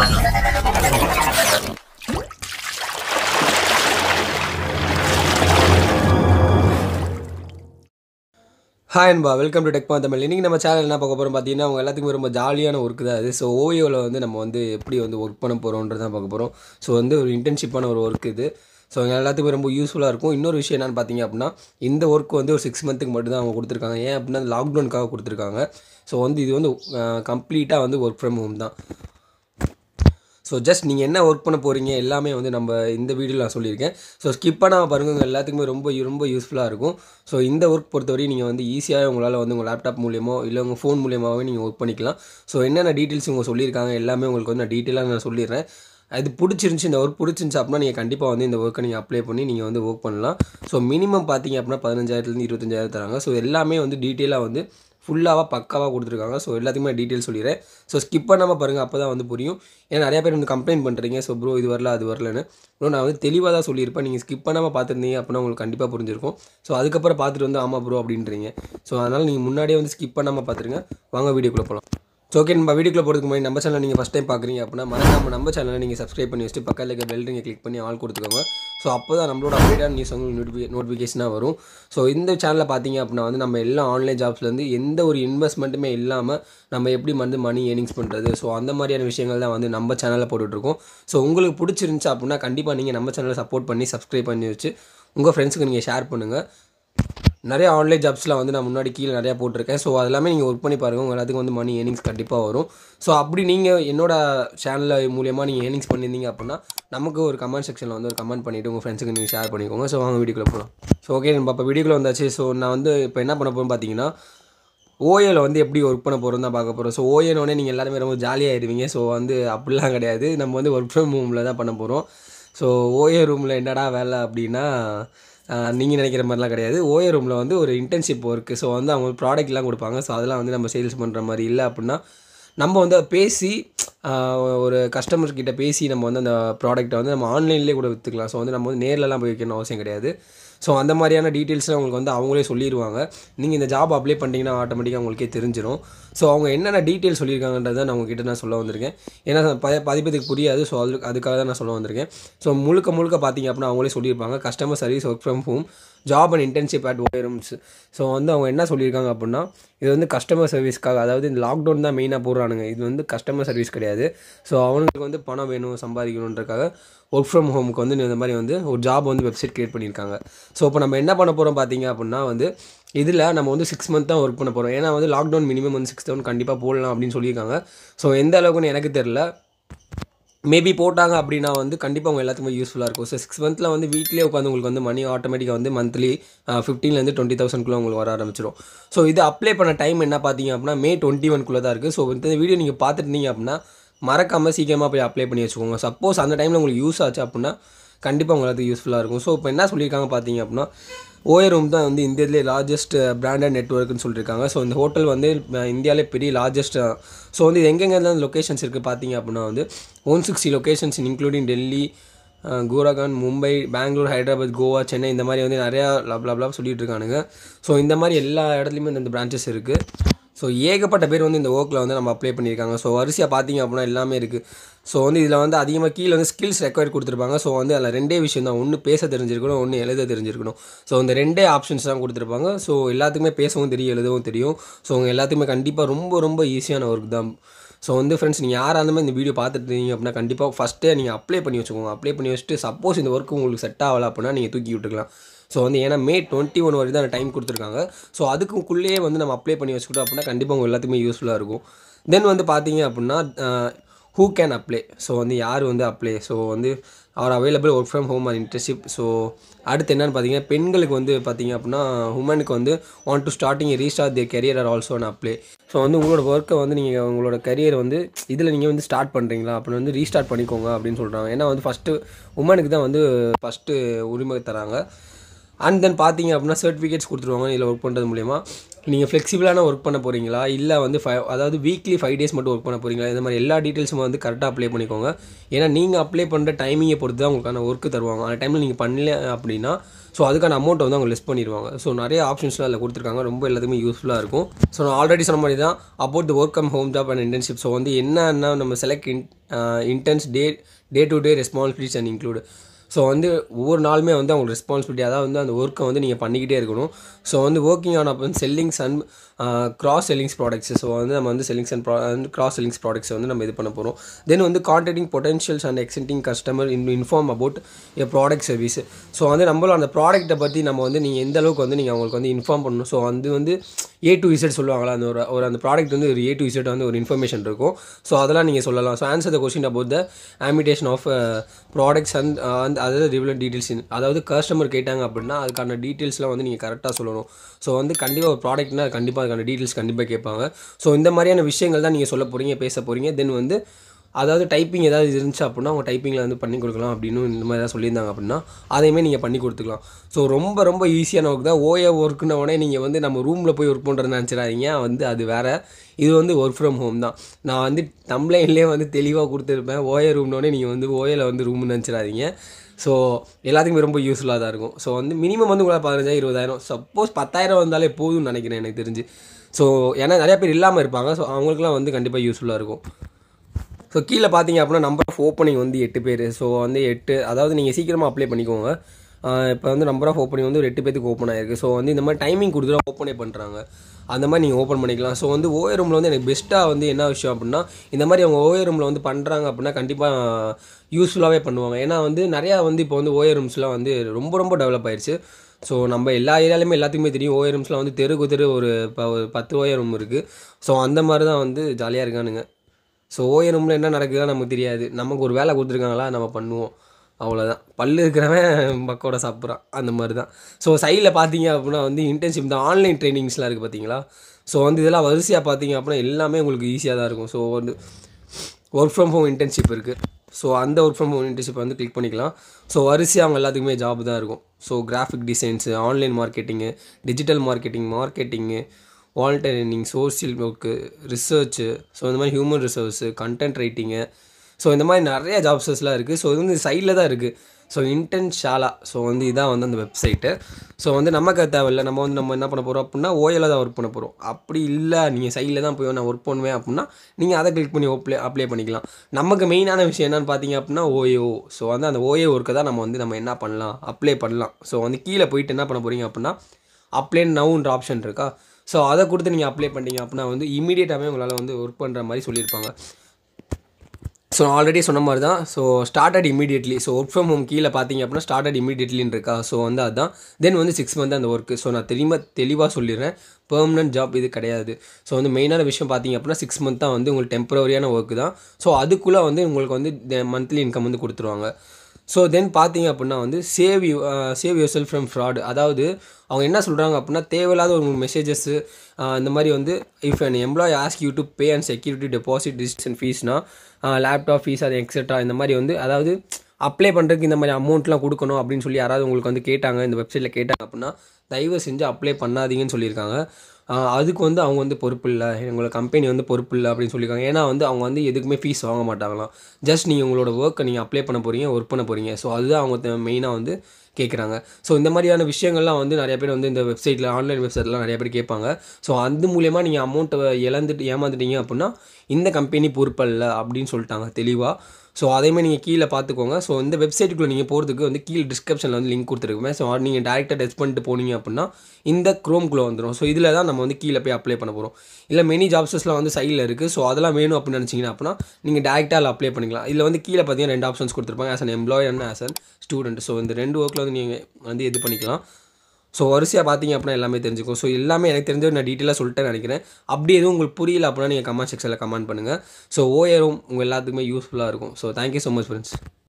hi அன்பா welcome to டெக்மா Tamil இன்றைக்கி நம்ம சேனல் என்ன பார்க்க போகிறோம் பார்த்தீங்கன்னா அவங்க எல்லாத்துக்குமே ரொம்ப ஜாலியான ஒர்க் தான் அது ஸோ ஓயோவில் வந்து நம்ம வந்து எப்படி வந்து ஒர்க் பண்ண போகிறோன்றது தான் பார்க்க போகிறோம் ஸோ வந்து ஒரு இன்டர்ன்ஷிப்பான ஒரு ஒர்க் இது ஸோ அவங்க எல்லாத்துக்குமே ரொம்ப யூஸ்ஃபுல்லாக இருக்கும் இன்னொரு விஷயம் என்னென்னு பார்த்தீங்க அப்படின்னா இந்த ஒர்க் வந்து ஒரு சிக்ஸ் மந்த்துக்கு மட்டும் தான் அவங்க கொடுத்துருக்காங்க ஏன் அப்படின்னா லாக்டவுனுக்காக கொடுத்துருக்காங்க ஸோ வந்து இது வந்து கம்ப்ளீட்டாக வந்து ஒர்க் ஃப்ரம் ஹோம் தான் ஸோ ஜஸ்ட் நீங்கள் என்ன ஒர்க் பண்ண போகிறீங்க எல்லாமே வந்து நம்ம இந்த வீடியோவில் நான் சொல்லியிருக்கேன் ஸோ ஸ்கிப் பண்ணாமல் பாருங்கள் உங்கள் எல்லாத்துக்குமே ரொம்ப ரொம்ப யூஸ்ஃபுல்லாக இருக்கும் ஸோ இந்த ஒர்க் பொறுத்தவரையும் நீங்கள் வந்து ஈஸியாக உங்களால் வந்து உங்கள் லேப்டாப் மூலியமோ இல்லை உங்கள் ஃபோன் மூலியமாகவே நீங்கள் ஒர்க் பண்ணிக்கலாம் ஸோ என்னென்ன டீட்டெயில்ஸ் இவங்க சொல்லியிருக்காங்க எல்லாமே உங்களுக்கு வந்து நான் டீட்டெயிலாக நான் சொல்லிடுறேன் அது பிடிச்சிருந்துச்சி இந்த ஒர்க் பிடிச்சிருந்துச்சு அப்படின்னா நீங்கள் கண்டிப்பாக வந்து இந்த ஒர்க்கை நீங்கள் அப்ளை பண்ணி நீங்கள் வந்து ஒர்க் பண்ணலாம் ஸோ மினிமம் பார்த்தீங்க அப்படின்னா பதினஞ்சாயிரத்துலேருந்து இருபத்தஞ்சாயிரம் தராங்க ஸோ எல்லாமே வந்து டீட்டெயிலாக வந்து ஃபுல்லாக பக்காவாக கொடுத்துருக்காங்க ஸோ எல்லாத்துக்குமே டீட்டெயில் சொல்லிடுறேன் ஸோ ஸ்கிப் பண்ணாமல் பாருங்கள் அப்போ தான் வந்து புரியும் ஏன்னா நிறைய பேர் வந்து கம்ப்ளைண்ட் பண்ணுறீங்க ஸோ ப்ரோ இது வரல அது வரலன்னு ப்ரோ நான் வந்து தெளிவாக தான் சொல்லியிருப்பேன் நீங்கள் ஸ்கிப் பண்ணாமல் பார்த்துருந்தீங்க அப்படின்னா உங்களுக்கு கண்டிப்பாக புரிஞ்சிருக்கும் ஸோ அதுக்கப்புறம் பார்த்துட்டு வந்து ஆமாம் ப்ரோ அப்படின்றீங்க ஸோ அதனால் நீங்கள் முன்னாடியே வந்து ஸ்கிப் பண்ணாமல் பார்த்துருங்க வாங்க வீடியோக்குள்ளே போகலாம் ஸோ ஓகே நம்ம வீடியோக்குள்ள போகிறதுக்கு முன்னாடி நம்ம சேனல் நீங்கள் ஃபஸ்ட் டைம் பார்க்குறீங்க அப்படின்னா மறக்காம நம்ம சேனலை நீங்கள் சப்ஸ்கிரைப் பண்ணி வச்சுட்டு பக்கத்தில் இருக்க பெல் ரிங்கை கிளிக் பண்ணி ஆல் கொடுத்துக்கோங்க ஸோ அப்போ தான் நம்மளோட அப்டேட்டான நியூஸ் உங்களுக்கு நோட்டிஃபி நோட்டிஃபிகேஷனாக வரும் ஸோ இந்த சேனலில் பார்த்தீங்க அப்படின்னா வந்து நம்ம எல்லா ஆன்லைன் ஜாப்ஸ்லேருந்து எந்த ஒரு இன்வெஸ்ட்மெண்ட்டுமே இல்லாமல் நம்ம எப்படி வந்து மணி ஏர்னிங்ஸ் பண்ணுறது ஸோ அந்த மாதிரியான விஷயங்கள் தான் வந்து நம்ம சேனலில் போட்டுட்ருக்கோம் ஸோ உங்களுக்கு பிடிச்சிருந்துச்சு அப்படின்னா கண்டிப்பாக நீங்கள் நம்ம சேனலை சப்போர்ட் பண்ணி சப்ஸ்கிரைப் பண்ணி வச்சு உங்கள் ஃப்ரெண்ட்ஸுக்கு நீங்கள் ஷேர் பண்ணுங்கள் நிறைய ஆன்லைன் ஜாப்ஸ்லாம் வந்து நான் முன்னாடி கீழே நிறையா போட்டிருக்கேன் ஸோ அதெல்லாமே நீங்கள் ஒர்க் பண்ணி பாருங்கள் உங்கள் எல்லாத்துக்கும் வந்து மணி ஏர்னிங்ஸ் கண்டிப்பாக வரும் ஸோ அப்படி நீங்கள் என்னோட சேனலில் மூலியமாக நீங்கள் ஏர்னிங்ஸ் பண்ணியிருந்தீங்க அப்படின்னா நமக்கு ஒரு கமெண்ட் செக்ஷனில் வந்து ஒரு கமெண்ட் பண்ணிவிட்டு உங்கள் ஃப்ரெண்ட்ஸுக்கு நீங்கள் ஷேர் பண்ணிக்கோங்க ஸோ வாங்க வீடியோக்குள்ளே போகலாம் ஸோ ஓகே நம்ம இப்போ வீடியோக்குள்ளே வந்தாச்சு ஸோ நான் வந்து இப்போ என்ன பண்ண போகிறேன் பார்த்தீங்கன்னா ஓஏல வந்து எப்படி ஒர்க் பண்ண போகிறோம் தான் பார்க்க போகிறோம் ஸோ ஓஏனோடனே நீங்கள் எல்லாருமே ரொம்ப ஜாலியாகிடுவீங்க ஸோ வந்து அப்படிலாம் கிடையாது நம்ம வந்து ஒர்க் ஃப்ரம் ஹோமில் தான் பண்ண போகிறோம் ஸோ ஓஏ ரூமில் என்னடா வேலை அப்படின்னா நீங்கள் நினைக்கிற மாதிரிலாம் கிடையாது ஓஏ ரூமில் வந்து ஒரு இன்டர்ன்ஷிப் ஒர்க்கு ஸோ வந்து அவங்க ப்ராடக்ட்லாம் கொடுப்பாங்க ஸோ அதெல்லாம் வந்து நம்ம சேல்ஸ் பண்ணுற மாதிரி இல்லை அப்படின்னா நம்ம வந்து பேசி ஒரு கஸ்டமர் கிட்ட பேசி நம்ம வந்து அந்த ப்ராடக்ட்டை வந்து நம்ம ஆன்லைன்லேயே கூட விற்றுக்கலாம் ஸோ வந்து நம்ம வந்து நேர்லலாம் போய் வைக்கணும் அவசியம் கிடையாது ஸோ அந்த மாதிரியான டீட்டெயில்ஸ்லாம் உங்களுக்கு வந்து அவங்களே சொல்லிடுவாங்க நீங்கள் இந்த ஜாப் அப்ளை பண்ணிட்டீங்கன்னா ஆட்டோமேட்டிக்காக உங்களுக்கே தெரிஞ்சிடும் ஸோ அவங்க என்னென்ன டீட்டெயில் சொல்லியிருக்காங்கன்றதை நான் உங்ககிட்ட நான் சொல்ல வந்திருக்கேன் ஏன்னா ப பதிப்பதுக்கு புரியாது ஸோ அது அதுக்காக தான் நான் சொல்ல வந்திருக்கேன் ஸோ முழுக்க முழுக்க பார்த்தீங்க அப்படின்னா அவங்களே சொல்லியிருப்பாங்க customer service work from home job and internship at OYO Rooms so வந்து அவங்க என்ன சொல்லியிருக்காங்க அப்படின்னா இது வந்து கஸ்டமர் சர்வீஸ்க்காக அதாவது இந்த லாக்டவுன் தான் மெயினாக போடுறானுங்க இது வந்து கஸ்டமர் சர்வீஸ் கிடையாது ஸோ அவங்களுக்கு வந்து பணம் வேணும் சம்பாதிக்கணுன்றக்காக ஒர்க் ஃப்ரம் ஹோமுக்கு வந்து இந்த மாதிரி வந்து ஒரு ஜாப் வந்து வெப்சைட் க்ரியேட் பண்ணியிருக்காங்க ஸோ இப்போ நம்ம என்ன பண்ண போகிறோம் பார்த்தீங்க அப்படின்னா வந்து இதில் நம்ம வந்து சிக்ஸ் மந்த் தான் ஒர்க் பண்ண போகிறோம் ஏன்னா வந்து லாக்டவுன் மினிமம் வந்து சிக்ஸ் தௌசண்ட் கண்டிப்பாக போடலாம் அப்படின்னு சொல்லியிருக்காங்க ஸோ எந்த அளவுக்குன்னு எனக்கு தெரில மேபி போட்டாங்க அப்படின்னா வந்து கண்டிப்பாக அவங்க எல்லாத்துக்குமே யூஸ்ஃபுல்லாக இருக்கும் ஸோ சிக்ஸ் மந்த்தில் வந்து வீட்லேயே உட்காந்து உங்களுக்கு வந்து மணி ஆட்டோமேட்டிக்காக வந்து மந்த்லி ஃபிஃப்டீன்லேருந்து டுவெண்ட்டி தௌசண்ட்குள்ளே உங்களுக்கு வர ஆரம்பிச்சிடும் ஸோ இது அப்ளை பண்ண டைம் என்ன பார்த்தீங்க அப்படின்னா மே டுவெண்ட்டி ஒன்குள்ளே தான் இருக்குது ஸோ இந்த வீடியோ நீங்கள் பார்த்துருந்தீங்க அப்படின்னா மறக்காமல் சீக்கிரமாக போய் அப்ளை பண்ணி வச்சுக்கோங்க சப்போஸ் அந்த டைமில் உங்களுக்கு யூஸ் ஆச்சு அப்படின்னா கண்டிப்பாக உங்களுக்கு யூஸ்ஃபுல்லாக இருக்கும் ஸோ இப்போ என்ன சொல்லியிருக்காங்க பார்த்தீங்க அப்படின்னா ஓஏ ரூம் தான் வந்து இந்தியாவிலே லார்ஜஸ்ட் பிராண்டட் நெட்ஒர்க்னு சொல்லியிருக்காங்க ஸோ இந்த ஹோட்டல் வந்து இந்தியாவிலே பெரிய லார்ஜஸ்ட் ஸோ வந்து எங்கெங்கெல்லாம் லொக்கேஷன்ஸ் இருக்குது பார்த்தீங்க அப்படின்னா வந்து one sixty locations including Delhi Gurgaon Mumbai Bangalore Hyderabad Goa Chennai இந்த மாதிரி வந்து நிறையா லப் லப்லாம் சொல்லிட்டு இருக்கானுங்க ஸோ இந்த மாதிரி எல்லா இடத்துலையுமே இந்த பிரான்ச்சஸ் இருக்குது ஸோ ஏகப்பட்ட பேர் வந்து இந்த ஒர்க்கில் வந்து நம்ம அப்ளை பண்ணியிருக்காங்க ஸோ வரிசையாக பார்த்தீங்க அப்படின்னா எல்லாமே இருக்குது ஸோ வந்து இதில் வந்து அதிகமாக கீழே வந்து ஸ்கில்ஸ் ரெக்வயர் கொடுத்துருப்பாங்க ஸோ வந்து அதில் ரெண்டே விஷயம் தான் ஒன்று பேச தெரிஞ்சிருக்கணும் ஒன்று எழுத தெரிஞ்சிருக்கணும் ஸோ இந்த ரெண்டே ஆப்ஷன்ஸ் தான் கொடுத்துருப்பாங்க ஸோ எல்லாத்துக்குமே பேசவும் தெரியும் எழுதவும் தெரியும் ஸோ உங்கள் எல்லாத்துக்குமே கண்டிப்பாக ரொம்ப ரொம்ப ஈஸியான ஒர்க் தான் ஸோ வந்து ஃப்ரெண்ட்ஸ் நீங்கள் யாராக இருந்தாலும் இந்த வீடியோ பார்த்துட்டு இருக்கீங்க அப்படின்னா கண்டிப்பாக ஃபஸ்ட்டே நீங்கள் அப்ளை பண்ணி வச்சுக்கோங்க அப்ளை பண்ணி வச்சுட்டு சப்போஸ் இந்த ஒர்க் உங்களுக்கு செட் ஆகலை அப்படின்னா நீங்கள் தூக்கி விட்டுக்கலாம் ஸோ வந்து ஏன்னா மே டுவெண்ட்டி ஒன் வரைக்கும் தான் டைம் கொடுத்துருக்காங்க ஸோ அதுக்குள்ளேயே வந்து நம்ம அப்ளை பண்ணி வச்சுக்கிட்டோம் அப்படின்னா கண்டிப்பாக உங்கள் எல்லாத்துக்குமே யூஸ்ஃபுல்லாக இருக்கும் தென் வந்து பார்த்தீங்க அப்படின்னா ஹூ கேன் அப்ளை ஸோ வந்து யார் வந்து அப்ளை ஸோ வந்து are available work from home or internship so அடுத்து என்னென்னு பார்த்தீங்கன்னா பெண்களுக்கு வந்து பார்த்தீங்க அப்படின்னா உமனுக்கு வந்து want to starting restart the career are also an apply so வந்து உங்களோட ஒர்க்கை வந்து நீங்கள் உங்களோட கரியர் வந்து இதில் நீங்கள் வந்து ஸ்டார்ட் பண்ணுறீங்களா அப்படின்னு வந்து ரீஸ்டார்ட் பண்ணிக்கோங்க அப்படின்னு சொல்கிறாங்க ஏன்னா வந்து ஃபஸ்ட்டு உமனுக்கு தான் வந்து ஃபஸ்ட்டு உரிமை தராங்க அண்ட் தென் பார்த்தீங்க அப்படின்னா சர்டிஃபிகேட்ஸ் கொடுத்துருவாங்க இதில் ஒர்க் பண்ணுறது மூலிமா நீங்கள் ஃப்ளெக்சிபிளான ஒர்க் பண்ண போகிறீங்களா இல்லை வந்து ஃபைவ் அதாவது வீக்லி ஃபைவ் டேஸ் மட்டும் ஒர்க் பண்ண போகிறீங்களா இந்த மாதிரி எல்லா டீட்டெயில்ஸும் வந்து கரெக்டாக அப்ளை பண்ணிக்கோங்க ஏன்னா நீங்கள் அப்ளை பண்ணுற டைமிங்கை பொறுத்து தான் உங்களுக்கான ஒர்க்கு தருவாங்க அந்த டைமில் நீங்கள் பண்ணல அப்படின்னா ஸோ அதுக்கான அமௌண்ட்டை வந்து அவங்க லெஸ் பண்ணிடுவாங்க ஸோ நிறைய ஆப்ஷன்ஸ்லாம் அதில் கொடுத்துருக்காங்க ரொம்ப எல்லாத்துக்குமே யூஸ்ஃபுல்லாக இருக்கும் ஸோ நான் ஆல்ரெடி சொன்ன மாதிரி தான் about the work come home job and internship so வந்து என்னன்னா நம்ம select in interns day day to day responsibilities and include so வந்து ஒவ்வொரு நாளுமே வந்து அவங்க ரெஸ்பான்சிபிலிட்டி அதாவது வந்து அந்த ஒர்க்கை வந்து நீங்கள் பண்ணிக்கிட்டே இருக்கணும் ஸோ வந்து ஒர்க்கிங் ஆன் அப்போ வந்து sellings and cross sellings products so வந்து நம்ம வந்து sellings and pro cross sellings products வந்து நம்ம இது பண்ண போகிறோம் தென் வந்து contacting potentials and existing customer in inform about a product service so வந்து நம்மளும் அந்த ப்ராடக்ட்டை பற்றி நம்ம வந்து நீங்கள் எந்த அளவுக்கு வந்து நீங்கள் அவங்களுக்கு வந்து இன்ஃபார்ம் பண்ணணும் ஸோ அது வந்து ஏ டு இசட் சொல்லுவாங்களா அந்த ஒரு ஒரு அந்த ப்ராடக்ட் வந்து ஒரு ஏ டு இசட் வந்து ஒரு இன்ஃபர்மேஷன் இருக்கும் ஸோ அதெல்லாம் நீங்கள் சொல்லலாம் so answer the question about the imitation of products and அந்த அதாவது ரிவலன் டீட்டெயில்ஸ் அதாவது கஸ்டமர் கேட்டாங்க அப்படின்னா அதுக்கான டீட்டெயில்ஸ்லாம் வந்து நீங்கள் கரெக்டாக சொல்லணும் ஸோ வந்து கண்டிப்பாக ஒரு ப்ராடக்ட்னா கண்டிப்பாக அதுக்கான டீட்டெயில்ஸ் கண்டிப்பாக கேட்பாங்க ஸோ இந்த மாதிரியான விஷயங்கள் தான் நீங்கள் சொல்ல போகிறீங்க பேச போகிறீங்க தென் வந்து அதாவது டைப்பிங் ஏதாவது இருந்துச்சு அப்படின்னா அவங்க டைப்பிங்கில் வந்து பண்ணி கொடுக்கலாம் அப்படின்னு இந்த மாதிரி ஏதாவது சொல்லியிருந்தாங்க அப்படின்னா அதையுமே நீங்கள் பண்ணி கொடுத்துக்கலாம் ஸோ ரொம்ப ரொம்ப ஈஸியான ஒர்க் தான் ஓஏ ஒர்க்குன உடனே நீங்கள் வந்து நம்ம ரூமில் போய் ஒர்க் பண்ணுறது நினச்சிடாதீங்க வந்து அது வேறு இது வந்து ஒர்க் ஃப்ரம் ஹோம் தான் நான் வந்து தம்ப்ளைன்லேயே வந்து தெளிவாக கொடுத்துருப்பேன் ஓஏ ரூம்னோடனே நீங்கள் வந்து ஓஏல வந்து ரூம்னு நினச்சிடாதீங்க ஸோ எல்லாத்துக்குமே ரொம்ப யூஸ்ஃபுல்லாக தான் இருக்கும் ஸோ வந்து மினிமம் வந்து உங்களால் பதினஞ்சாயிரம் இருபதாயிரம் சப்போஸ் பத்தாயிரம் வந்தாலே போதும்னு நினைக்கிறேன் எனக்கு தெரிஞ்சு ஸோ ஏன்னா நிறையா பேர் இல்லாமல் இருப்பாங்க ஸோ அவங்களுக்குலாம் வந்து கண்டிப்பாக யூஸ்ஃபுல்லாக இருக்கும் ஸோ கீழே பார்த்தீங்க அப்படின்னா நம்பர் ஆஃப் ஓப்பனிங் வந்து எட்டு பேர் ஸோ வந்து எட்டு அதாவது நீங்கள் சீக்கிரமாக அப்ளை பண்ணிக்கோங்க இப்போ வந்து நம்பர் ஆஃப் ஓப்பனிங் வந்து ஒரு எட்டு பேத்துக்கு ஓப்பன் ஆயிருக்கு ஸோ வந்து இந்த மாதிரி டைமிங் கொடுத்து தான் ஓப்பனே பண்ணுறாங்க அந்த மாதிரி நீங்கள் ஓப்பன் பண்ணிக்கலாம் ஸோ வந்து ஓஏ ரூமில் வந்து எனக்கு பெஸ்ட்டாக வந்து என்ன விஷயம் அப்படின்னா இந்த மாதிரி அவங்க ஓஏ ரூமில் வந்து பண்ணுறாங்க அப்படின்னா கண்டிப்பாக யூஸ்ஃபுல்லாகவே பண்ணுவாங்க ஏன்னா வந்து நிறையா வந்து இப்போ வந்து ஓஏ ரூம்ஸ்லாம் வந்து ரொம்ப ரொம்ப டெவலப் ஆயிடுச்சு ஸோ நம்ம எல்லா ஏரியாலையுமே எல்லாத்துக்குமே தெரியும் ஓஏ ரூம்ஸ்லாம் வந்து தெருக்கு தெரு ஒரு ப ஒரு பத்து ஓஏ ரூம் இருக்குது ஸோ அந்த மாதிரி தான் வந்து ஜாலியாக இருக்கானுங்க ஸோ ஓஏ ரூமில் என்ன நடக்குதுன்னு நமக்கு தெரியாது நமக்கு ஒரு வேலை கொடுத்துருக்காங்களா நம்ம பண்ணுவோம் அவ்வளோதான் பல்லு இருக்கிறவன் பக்கோட சாப்பிட்றான் அந்த மாதிரி தான் ஸோ சைடில் பார்த்தீங்க அப்படின்னா வந்து இன்டர்ன்ஷிப் தான் ஆன்லைன் ட்ரைனிங்ஸ்லாம் இருக்குது பார்த்தீங்களா ஸோ வந்து இதெல்லாம் வரிசையாக பார்த்தீங்க அப்படின்னா எல்லாமே உங்களுக்கு ஈஸியாக தான் இருக்கும் ஸோ வந்து ஒர்க் ஃப்ரம் ஹோம் இன்டர்ன்ஷிப் இருக்குது ஸோ அந்த ஒர்க் ஃப்ரம் ஹோம் இன்டர்ன்ஷிப் வந்து கிளிக் பண்ணிக்கலாம் ஸோ வரிசையாக அவங்க எல்லாத்துக்குமே ஜாப் தான் இருக்கும் so graphic designs online marketing digital marketing marketing volunteering social work research so இந்த மாதிரி human resource content writing so இந்த மாதிரி நிறைய ஜாப்ஸஸ்லாம் இருக்குது ஸோ இது வந்து சைடில் தான் இருக்குது ஸோ இன்டென்ட் ஷாலா ஸோ வந்து இதான் வந்து அந்த வெப்சைட்டு ஸோ வந்து நமக்கு அது தேவையில்ல நம்ம வந்து நம்ம என்ன பண்ண போகிறோம் அப்படின்னா ஓயில் தான் ஒர்க் பண்ண போகிறோம் அப்படி இல்லை நீங்கள் சைடில் தான் போய் நான் ஒர்க் பண்ணுவேன் அப்படின்னா நீங்கள் அதை கிளிக் பண்ணி அப்ளை அப்ளை பண்ணிக்கலாம் நமக்கு மெயினான விஷயம் என்னென்னு பார்த்தீங்க அப்படின்னா ஓயோ ஸோ வந்து அந்த ஓஏ ஒர்க்கை தான் நம்ம வந்து நம்ம என்ன பண்ணலாம் அப்ளை பண்ணலாம் ஸோ வந்து கீழே போயிட்டு என்ன பண்ண போகிறீங்க அப்படின்னா அப்ளை நவுன்ற ஆப்ஷன் இருக்கா ஸோ அதை கொடுத்து நீங்கள் அப்ளை பண்ணிட்டீங்க அப்படின்னா வந்து இமீடியட்டாகவே உங்களால் வந்து ஒர்க் பண்ணுற மாதிரி சொல்லியிருப்பாங்க ஸோ ஆல்ரெடி சொன்ன மாதிரி தான் so started immediately so work from home கீழே பார்த்தீங்க அப்படின்னா ஸ்டார்டட் இமீடியட்லின்னு இருக்கா ஸோ வந்து அதுதான் தென் வந்து சிக்ஸ் மந்த் அந்த ஒர்க்கு ஸோ நான் தெளிவாக தெளிவாக சொல்லிடுறேன் பெர்மனன்ட் ஜாப் இது கிடையாது ஸோ வந்து மெயினான விஷயம் பார்த்தீங்க அப்படின்னா சிக்ஸ் மந்த் தான் வந்து உங்களுக்கு டெம்பரரியான ஒர்க்கு தான் ஸோ அதுக்குள்ளே வந்து உங்களுக்கு வந்து மந்த்லி இன்கம் வந்து கொடுத்துருவாங்க ஸோ தென் பார்த்தீங்க அப்படின்னா வந்து save you save yourself from fraud அதாவது அவங்க என்ன சொல்கிறாங்க அப்படின்னா தேவையில்லாத ஒரு மெசேஜஸ்ஸு இந்த மாதிரி வந்து if an employer ask you to pay and security deposit distance ஃபீஸ்னா லேப்டாப் ஃபீஸ் அது எக்ஸெட்ரா இந்த மாதிரி வந்து அதாவது அப்ளை பண்ணுறதுக்கு இந்த மாதிரி அமௌண்ட்லாம் கொடுக்கணும் அப்படின்னு சொல்லி யாராவது உங்களுக்கு வந்து கேட்டாங்க இந்த வெப்சைட்டில் கேட்டாங்க அப்படின்னா தயவு செஞ்சு அப்ளை பண்ணாதீங்கன்னு சொல்லியிருக்காங்க அதுக்கு வந்து அவங்க வந்து பொறுப்பு இல்லை எங்களோட கம்பெனி வந்து பொறுப்பு இல்லை அப்படின்னு சொல்லியிருக்காங்க ஏன்னா வந்து அவங்க வந்து எதுக்குமே ஃபீஸ் வாங்க மாட்டாங்களாம் ஜஸ்ட் நீங்கள் உங்களோட ஒர்க்கை நீங்கள் அப்ளை பண்ண போகிறீங்க ஒர்க் பண்ண போகிறீங்க ஸோ அதுதான் அவங்க மெயினாக வந்து கேட்குறாங்க ஸோ இந்த மாதிரியான விஷயங்கள்லாம் வந்து நிறைய பேர் வந்து இந்த வெப்சைட்டில் ஆன்லைன் வெப்சைட்லாம் நிறைய பேர் கேட்பாங்க ஸோ அது மூலயமா நீங்கள் அமௌண்ட்டை இழந்துட்டு ஏமாந்துட்டீங்க அப்படின்னா இந்த கம்பெனி பொறுப்பல்ல அப்படின்னு சொல்லிட்டாங்க தெளிவாக ஸோ அதேமாதிரி நீங்கள் கீழே பார்த்துக்கோங்க ஸோ இந்த வெப்சைட்டுக்குள்ளே நீங்கள் போகிறதுக்கு வந்து கீழே டிஸ்கிரிப்ஷனில் வந்து லிங்க் கொடுத்துருக்குமே ஸோ நீங்கள் டேரெக்டாக டெஸ்ட் பண்ணிட்டு போனீங்க அப்படின்னா இந்த க்ரோம்குள்ளே வந்துடும் ஸோ இதில் தான் நம்ம வந்து கீழே போய் அப்ளை பண்ண போகிறோம் இல்லை மெனி ஜாப்ஸஸ்லாம் வந்து சைடில் இருக்குது ஸோ அதெல்லாம் வேணும் அப்படின்னு நினச்சிங்கன்னா அப்படின்னா நீங்கள் டேரெக்டாக அதில் அப்ளை பண்ணிக்கலாம் இதில் வந்து கீழே பார்த்தீங்கன்னா ரெண்டு ஆப்ஷன்ஸ் கொடுத்துருப்பாங்க as an employer and as an student so இந்த ரெண்டு ஒர்க்கில் வந்து நீங்கள் வந்து இது பண்ணிக்கலாம் ஸோ வரிசையாக பார்த்தீங்க அப்படின்னா எல்லாமே தெரிஞ்சுக்கும் ஸோ எல்லாமே எனக்கு தெரிஞ்ச நான் டீட்டெயிலாக சொல்லிட்டேன் நினைக்கிறேன் அப்படி எதுவும் உங்களுக்கு புரியல அப்படின்னா நீங்கள் கமெண்ட் செக்ஷனில் கமெண்ட் பண்ணுங்கள் ஸோ ஓஏரும் உங்கள் எல்லாத்துக்குமே யூஸ்ஃபுல்லாக இருக்கும் so thank you so much friends